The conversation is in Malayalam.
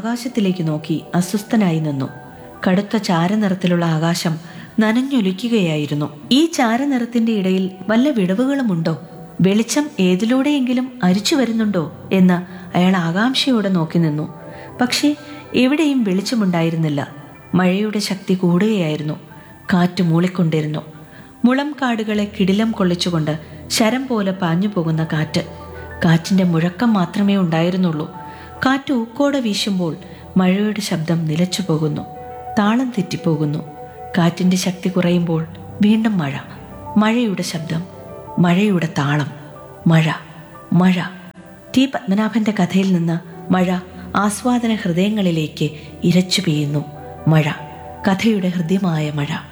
ആകാശത്തിലേക്ക് നോക്കി അസ്വസ്ഥനായി നിന്നു കടുത്ത ചാരനിറത്തിലുള്ള ആകാശം നനഞ്ഞൊലിക്കുകയായിരുന്നു ഈ ചാരനിറത്തിന്റെ ഇടയിൽ വല്ല വിടവുകളുമുണ്ടോ വെളിച്ചം ഏതിലൂടെയെങ്കിലും അരിച്ചു വരുന്നുണ്ടോ എന്ന് അയാൾ ആകാംക്ഷയോടെ നോക്കി നിന്നു പക്ഷേ എവിടെയും വെളിച്ചമുണ്ടായിരുന്നില്ല മഴയുടെ ശക്തി കൂടുകയായിരുന്നു കാറ്റ് മൂളിക്കൊണ്ടിരുന്നു മുളം കാടുകളെ കിടിലം കൊള്ളിച്ചുകൊണ്ട് ശരം പോലെ പാഞ്ഞു പോകുന്ന കാറ്റ് കാറ്റിന്റെ മുഴക്കം മാത്രമേ ഉണ്ടായിരുന്നുള്ളൂ കാറ്റ് ഊക്കോടെ വീശുമ്പോൾ മഴയുടെ ശബ്ദം നിലച്ചു പോകുന്നു താളം തെറ്റിപ്പോകുന്നു കാറ്റിന്റെ ശക്തി കുറയുമ്പോൾ വീണ്ടും മഴ മഴയുടെ ശബ്ദം മഴയുടെ താളം മഴ മഴ ടി പത്മനാഭന്റെ കഥയിൽ നിന്ന് മഴ ആസ്വാദന ഹൃദയങ്ങളിലേക്ക് ഇരച്ചു പെയ്യുന്നു മഴ കഥയുടെ ഹൃദ്യമായ മഴ